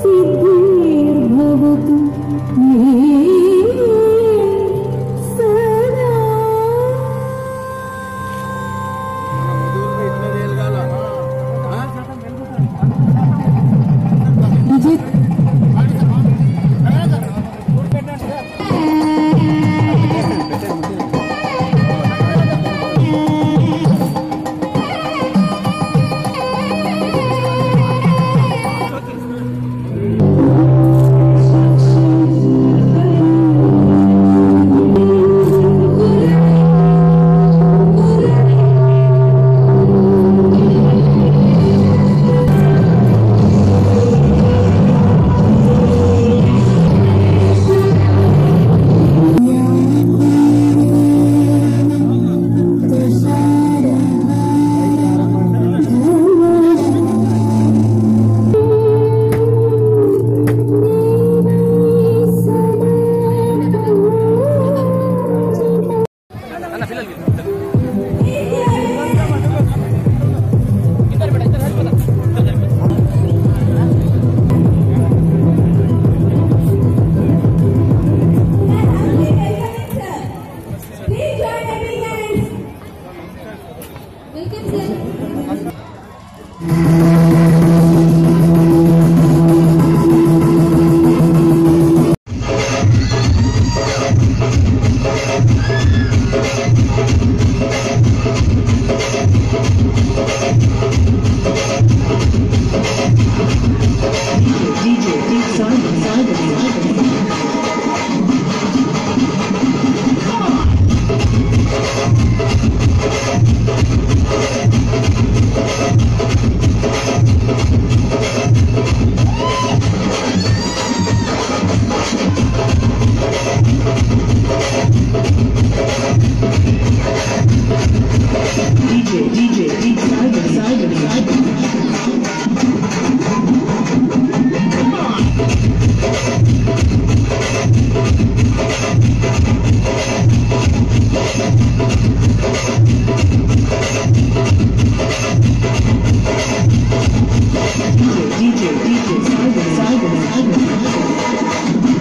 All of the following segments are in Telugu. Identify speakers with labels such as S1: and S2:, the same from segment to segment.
S1: सिद्धिर्भवतु मे सदा Vijay
S2: Please join every hands. Welcome, sir.
S3: DJ, DJ, DJ, Simon, Simon, Simon. DJ, DJ, DJ, Simon, Simon, Simon.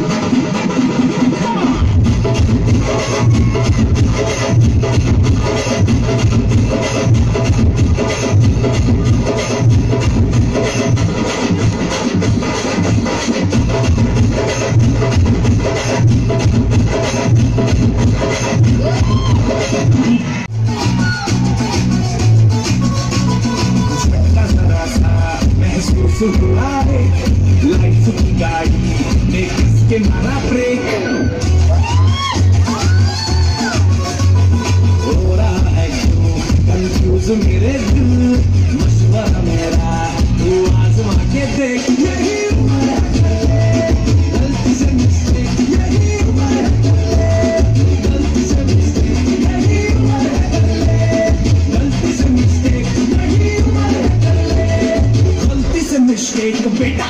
S4: महसूस हुआ है लाइफ की गाड़ी में किसके मारा ब्रेक हो रहा है क्यों कंफ्यूज मेरे दिल मशवरा मेरा तू आजमा के देख यही हमारा गलती से मिस्टेक यही हमारा गलती से मिस्टेक यही हमारा गलती से मिस्टेक यही हमारा गलती से मिस्टेक बेटा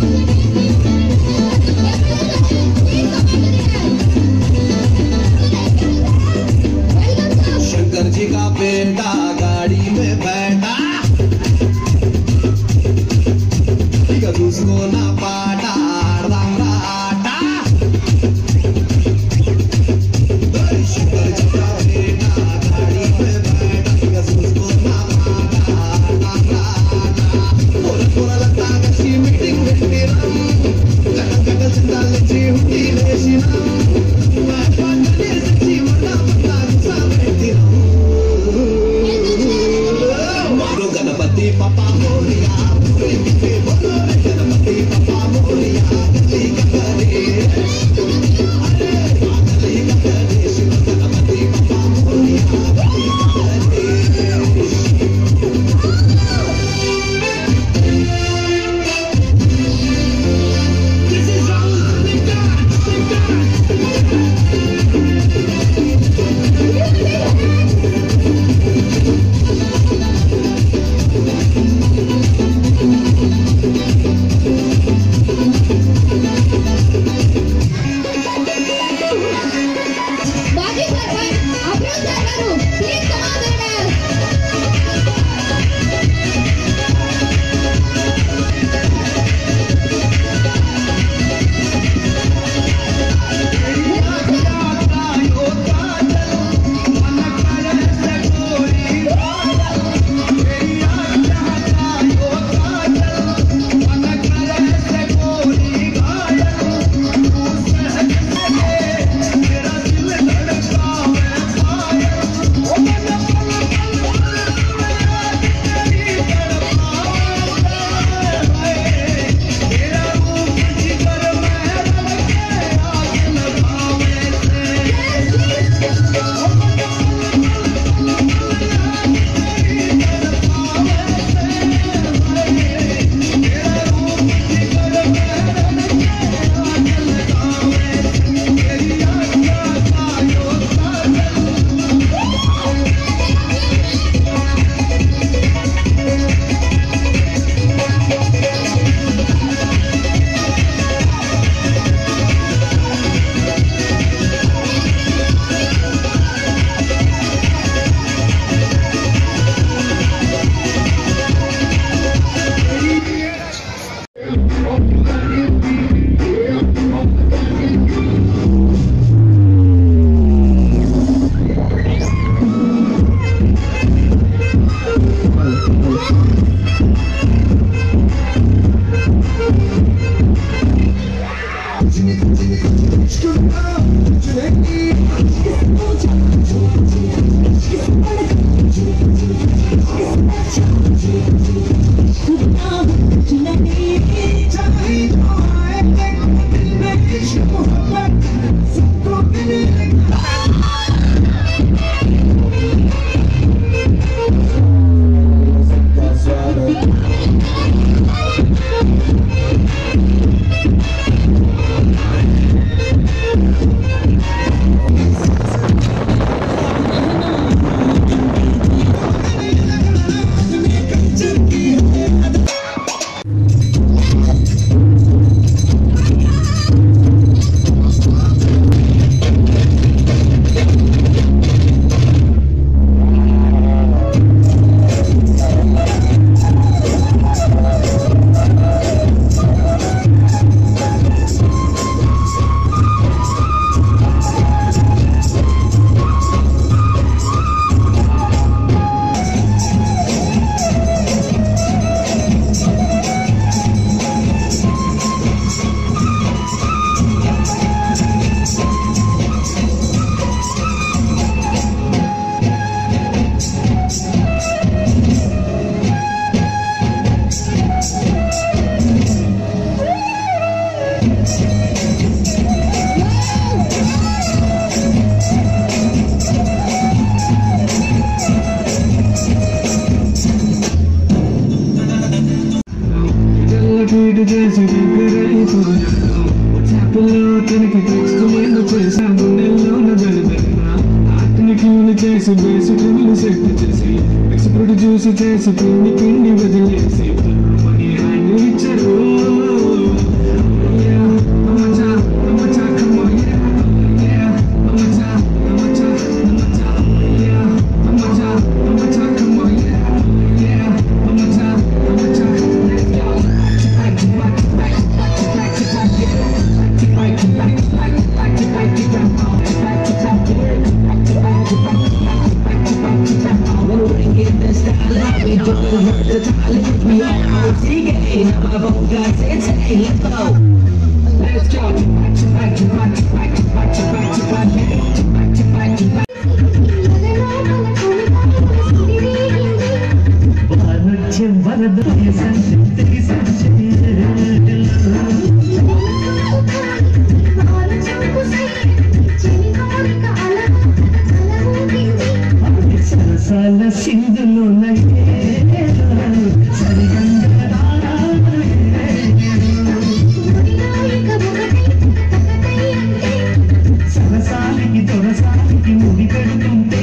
S2: Please
S4: ట్వీట్ చేసి దగ్గరైపోయాను వాట్సాప్లో తనకి టెక్స్ట్ నేను చేశాను నెలలోన జరిగిన ఆర్ట్ని క్యూన్ చేసి బేసి ట్రిమ్లు సెట్ చేసి ఎక్స్ప్రెడ్ జ్యూస్ చేసి పిండి పిండి వదిలేసి మనీ హ్యాండ్ ఇచ్చారు Yeah, అమ్మచ్చా, అమ్మచ్చా, come on, yeah. Yeah, అమ్మచ్చా, అమ్మచ్చా, అమ్మచ్చా, yeah. అమ్మచ్చా, అమ్మచ్చా, come on, yeah. Yeah, అమ్మచ్చా, అమ్మచ్చా, let's go. సరసాల సింధులు సరసాలకి తొరసాలకి ముడి పెడుతుంటే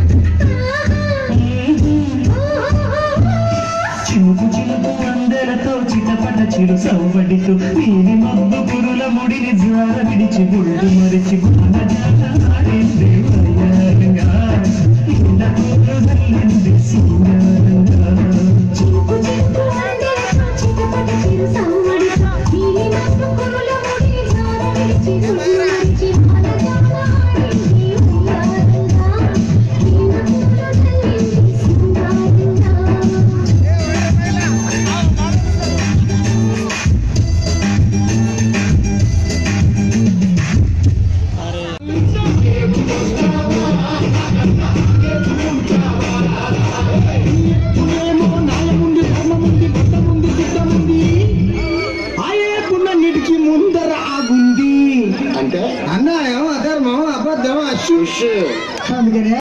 S4: చినుకు చినుకు అందెలతో చిటపట చిరు సవ్వడితో నీలి మబ్బు పురుల ముడిని జార విడిచి గుళ్ళు మరిచి గుణ ఆడింది వయ్యారంగా నిన్న కూతురు సింగారంగా
S5: అయ్యేకున్నన్నిటికీ ముందర ఆగుంది
S6: అంటే
S5: అన్యాయం అధర్మం అబద్ధం అశుష్ అందుకనే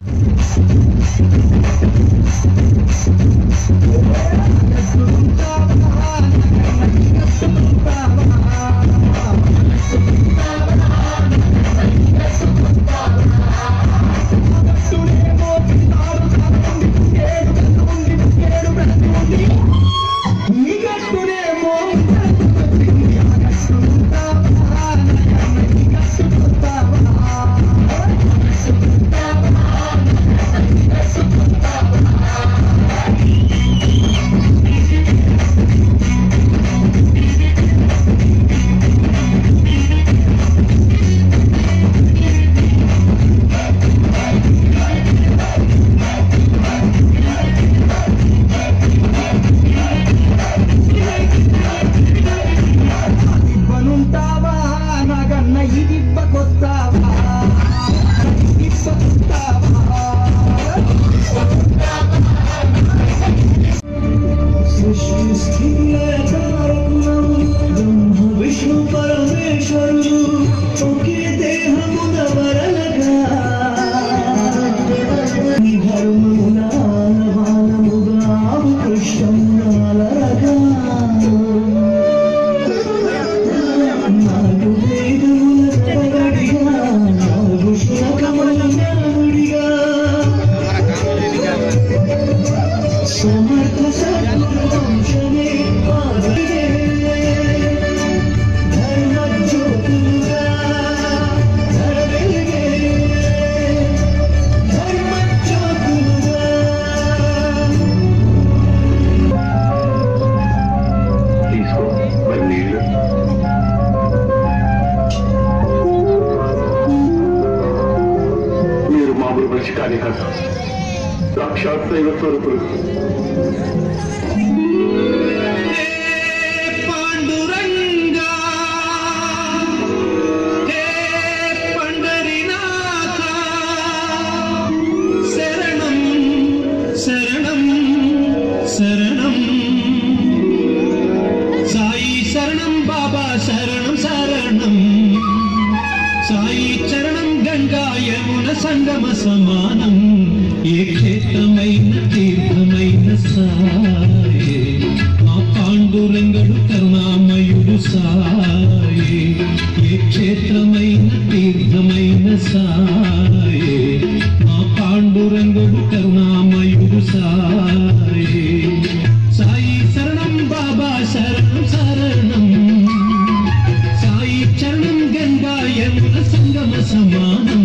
S6: మామూలు మనిషి కానీ కాదు సాక్షాత్ దైవ స్వరూపులు
S4: పాండురంగా హే పండరినాథ శరణం శరణం శరణం సాయి శరణం బాబా శరణం శరణం సాయి చరణం గంగా యమున సంగమ సమానం ఏ క్షేత్రమైన తీర్థమైన సాయే మా పాండురంగడు కరుణామయుడు సాయే ఏ క్షేత్రమైన తీర్థమైన సాయే మా పాండురంగడు కరుణామయుడు సాయే సాయి శరణం బాబా శరణం శరణం సాయి చరణం గంగా యమున సంగమ సమానం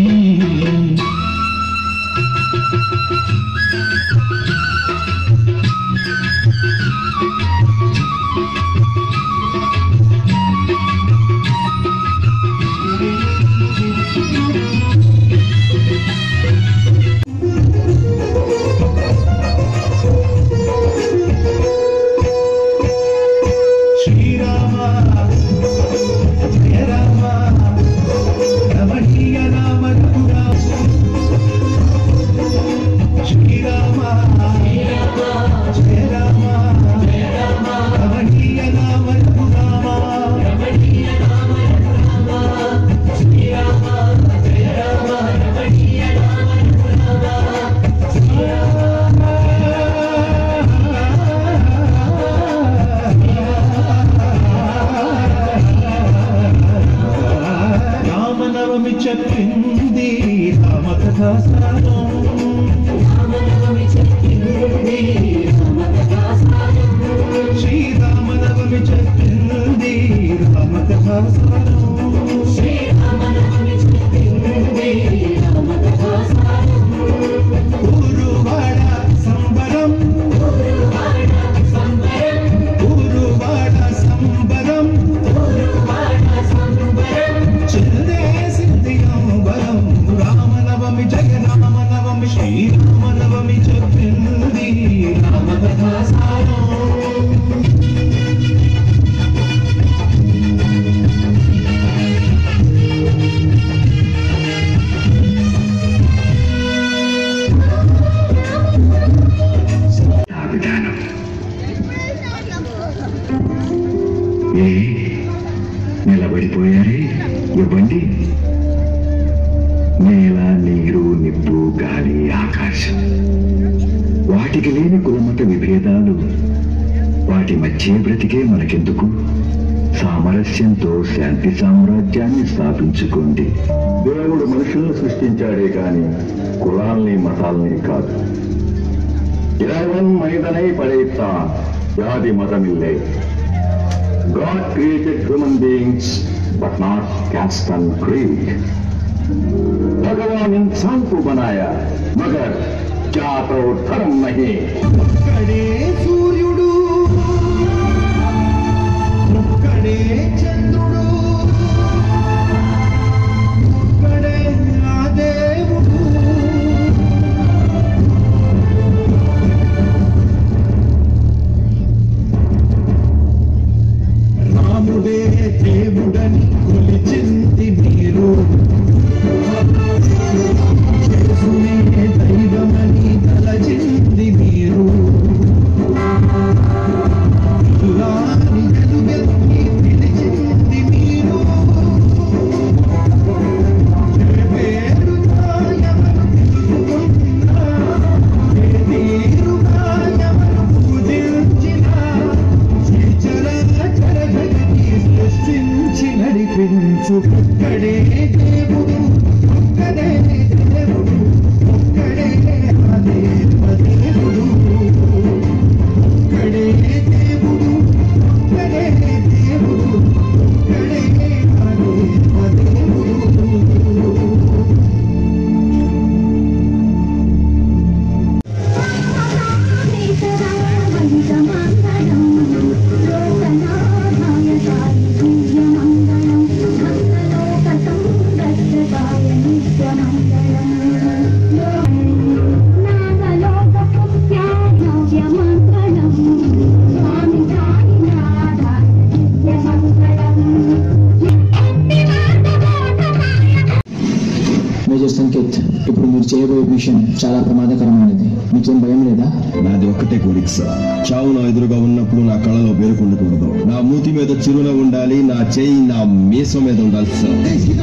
S4: శ్రీరామ జయ రామ రమణీయ రామ రఘురామ శ్రీరామ జయ రామ రమణీయ రామ రఘురామ రామనవమి చెప్పింది రామకథా సారం శ్రీరామనవమి చెప్పింది రామకథా సారం ఊరువాడ సంబరం ఊరువాడ సంబరం చిరుదేసింది అంబరం రామనవమి జయ రామనవమి శ్రీరామనవమి చెప్పింది రామకథా సారం
S6: ఆ విధానం ఏ నిలబడిపోయారే ఇవ్వండి నేల నీరు నిప్పు గాలి ఆకాశం వాటికి లేని కులమత విభేదాలు వాటి మధ్య బ్రతికే మనకెందుకు సామరస్యంతో శాంతి సామ్రాజ్యాన్ని స్థాపించుకోండి దేవుడు మనుషులను సృష్టించాడే కాని కులాల్ని మతాల్ని కాదు இறைவன் மனிதனை படைத்தான் ஜாதி மதம் இல்லை God created human beings but not caste and creed. भगवान इंसान को बनाया मगर जात और धर्म नहीं
S4: ఒక్కడే సూర్యుడు ఒక్కడే చంద్రుడు ఒక్కడే ఆ దేవుడు రాముడే దేవుడని కొలిచింది మీరు చేసునే దైవమని తలచింది మీరు ఇలాని వెలుగెత్తి పిలిచింది
S7: మేజర్ సంకేత్ ఇప్పుడు మీరు చేయబోయే విషయం చాలా ప్రమాదకరమైనది మీకేం భయం లేదా
S8: నాది ఒక్కటే కోరిక సార్ చావు నా ఎదురుగా ఉన్నప్పుడు నా కళ్ళలో పేరుకుండకూడదు నా మూతి మీద చిరున ఉండాలి నా చేయి నా మీసం మీద ఉండాలి సార్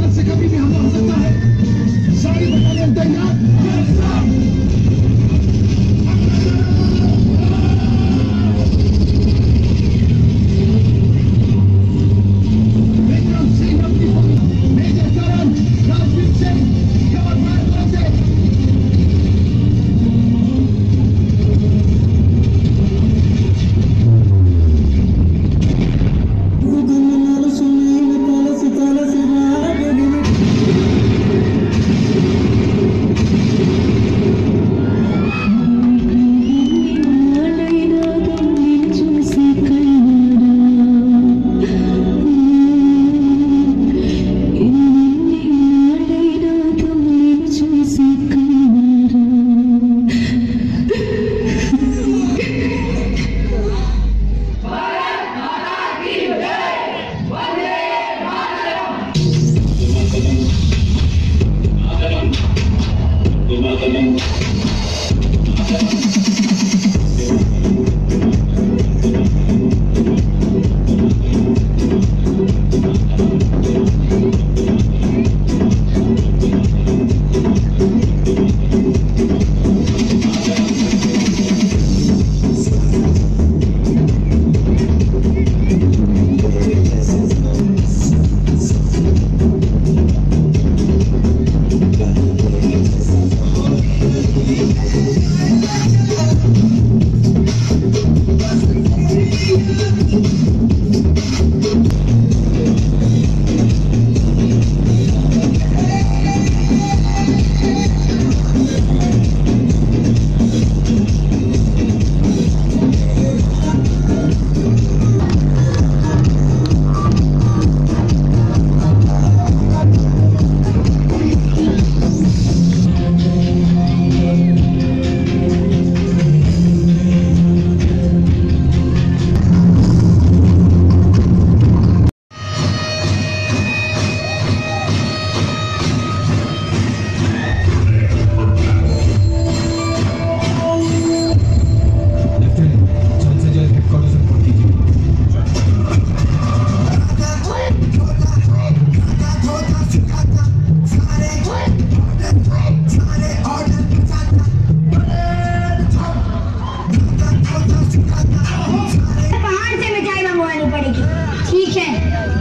S2: पहाड़ से मिठाई मंगवानी पड़ेगी ठीक है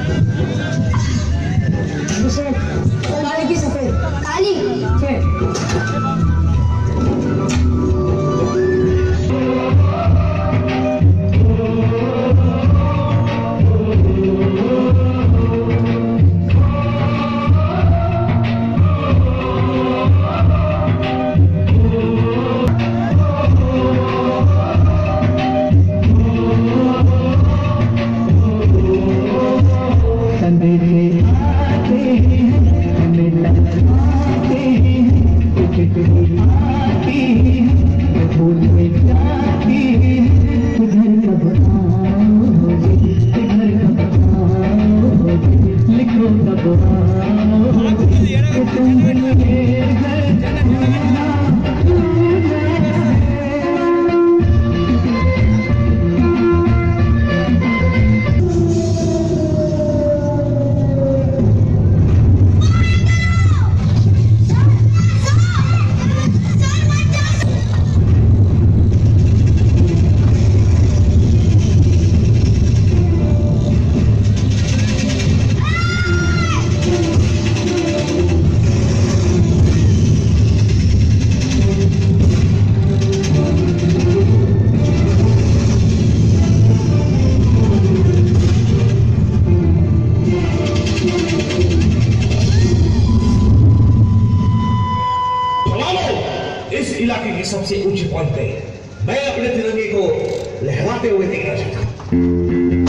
S2: काली की सफेद काली
S9: इस इलाके के सबसे ऊंचे पॉइंट पे मैं अपने तिरंगे को लहराते हुए देखना चाहता हूं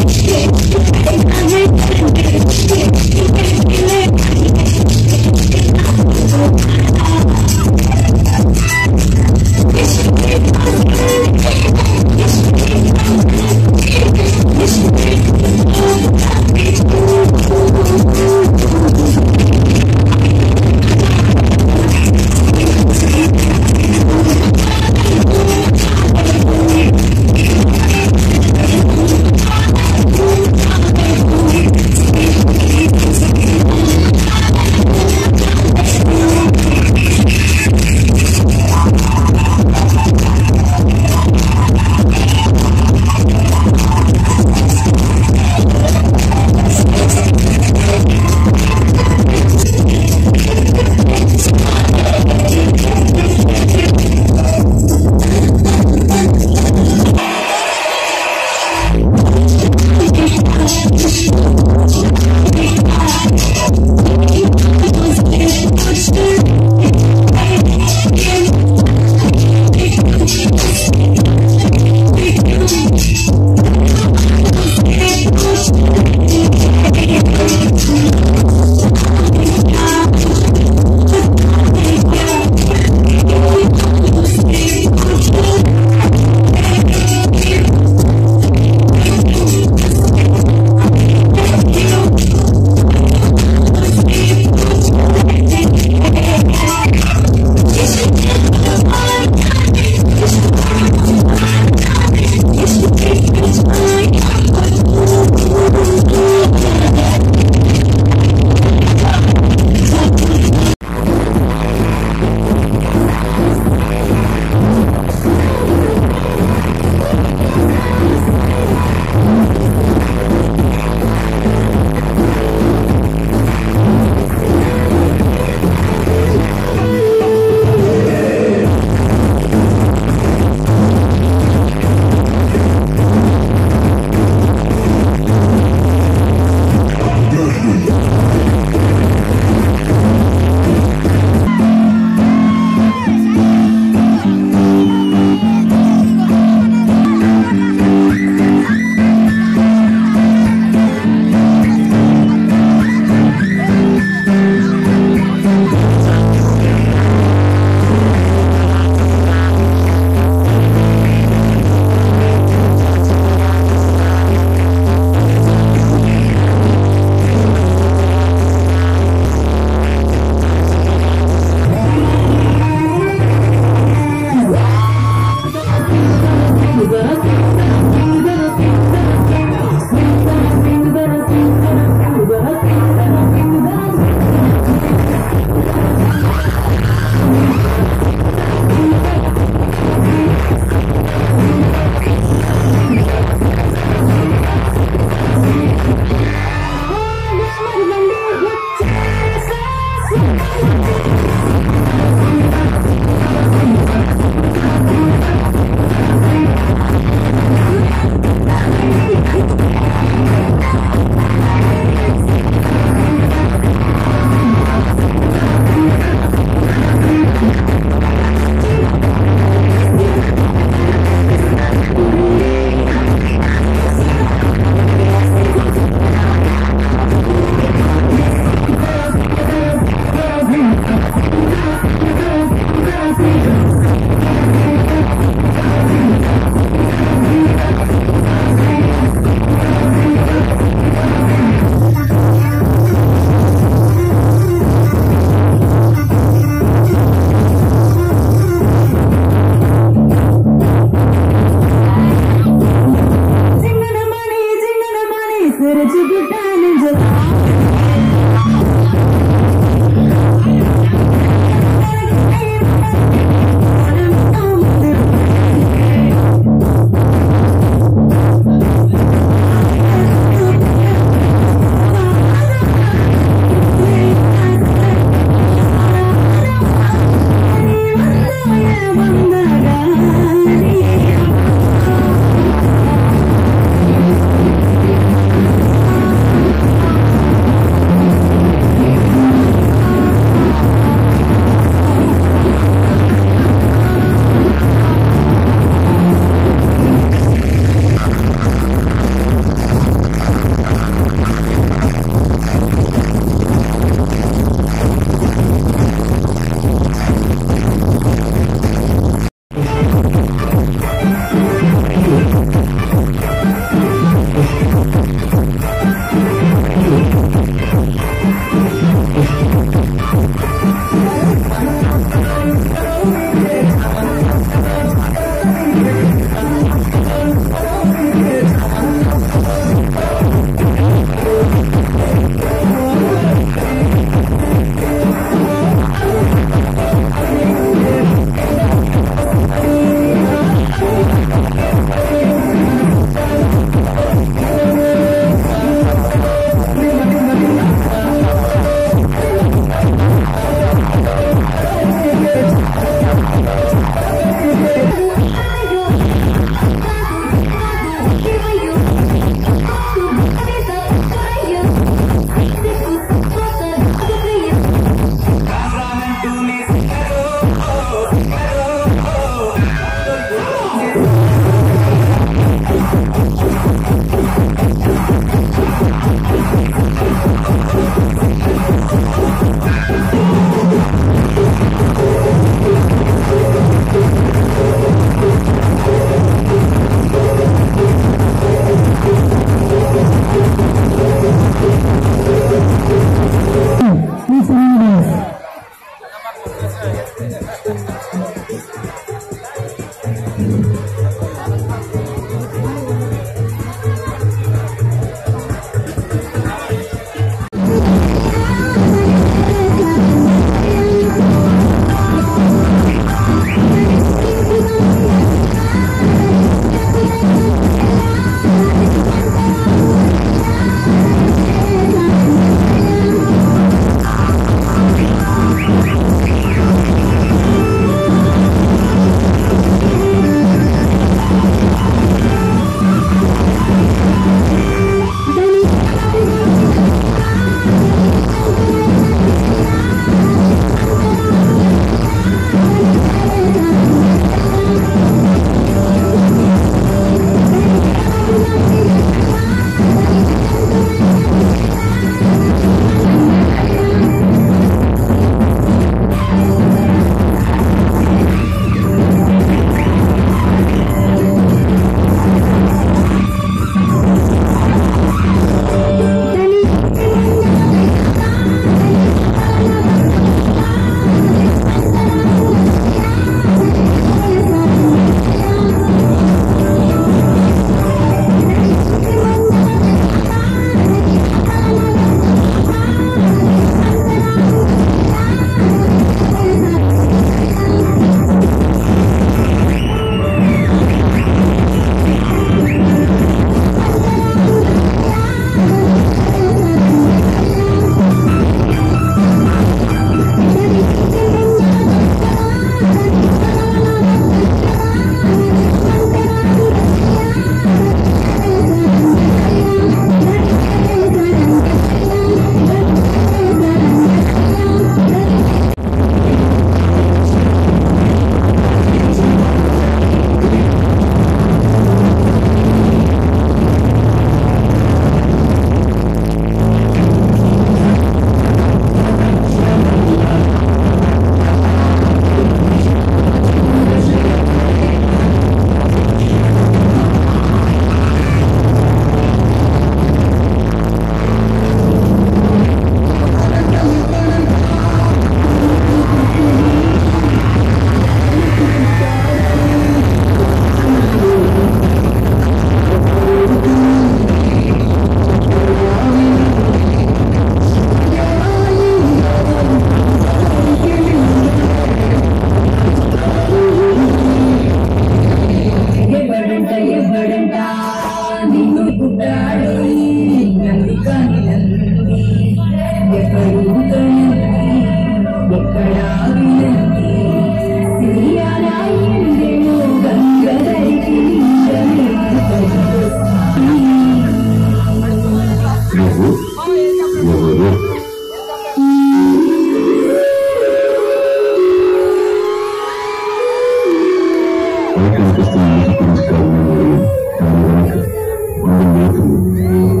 S6: हूँ